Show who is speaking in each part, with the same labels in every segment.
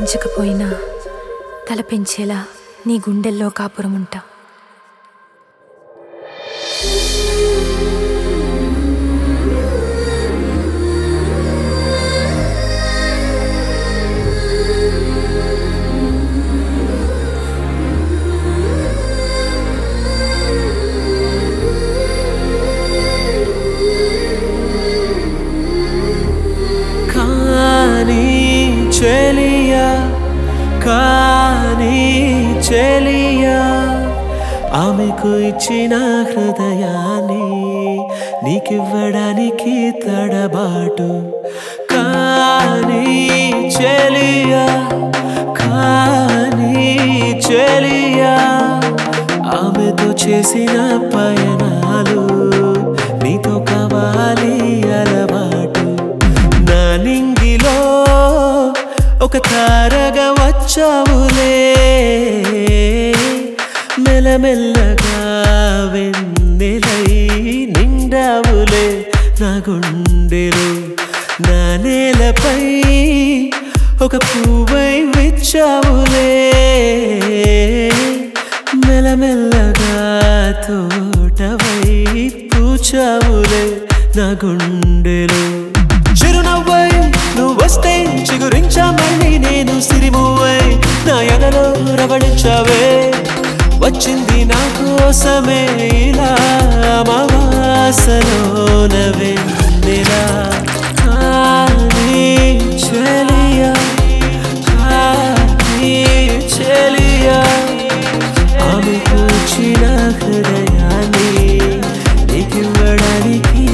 Speaker 1: పెంచకపోయినా తల పెంచేలా నీ గుండెల్లో కాపురం ఉంటా
Speaker 2: కానీ చెలియా కానీ చెలియా ఆమెకు ఇచ్చిన హృదయాన్ని నీకివ్వడానికి తడబాటు కానీ చెలియా కానీ చెలియా ఆమెతో చేసిన పయనాలు నీతో కావాలి అలవాటు నా నింగిలో ఒక తారగా వచ్చావులే మెల్లమెల్లగా వెన్నెలై నిండావులే నా గుండెలు నా నేలపై ఒక పువ్వై విచ్చావులే మెల్లమెల్లగా తోటవై పూచావులే నా గుండెలు చిరునవ్వై నువ్వు వస్తే చిగురించా మళ్ళీ నేను సిరిమువ్వై నా ఎదలో రవళించావే వచ్చింది నా కోసమే ఇలా అమావాసలోనవే నెలా కానీ చెలియా కానీ చెలియా ఆమె కూర్చిన హృదయాన్ని నీకివ్వడానికి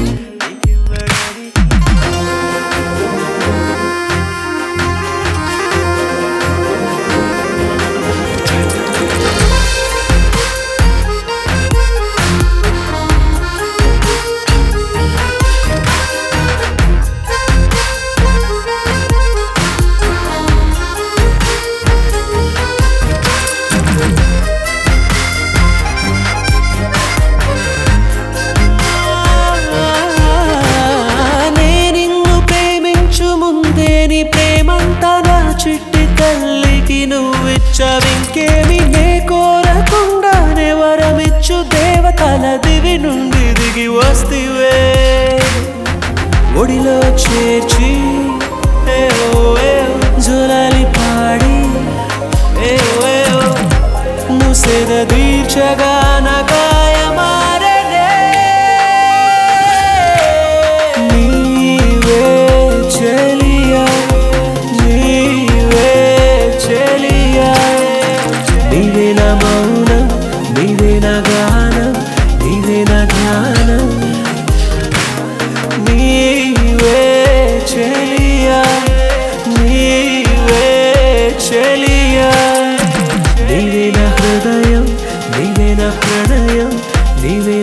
Speaker 2: నేనిన్ను ప్రేమించు ముందే నీ ప్రేమంతా నా చిట్టి తల్లికి నువ్విచ్చవింకేమి నే కోరకుండానే వరమిచ్చు దేవతల దివి నుండి దిగి వస్తివే ఒడిలో చేర్చి ఏవో ఏవో జులాలి పాడి ఏవో ఏవో ముసెద దీర్చగా నా గాయమారనే నీవే చెలియా నీవే చెలియా నీవే నా మౌనం నీవే నా గానం నీవే నా జ్ఞానం నీవే చెలియా నీవే చెలియా నీవే నా హృదయం నీవే నా ప్రణయం నీవే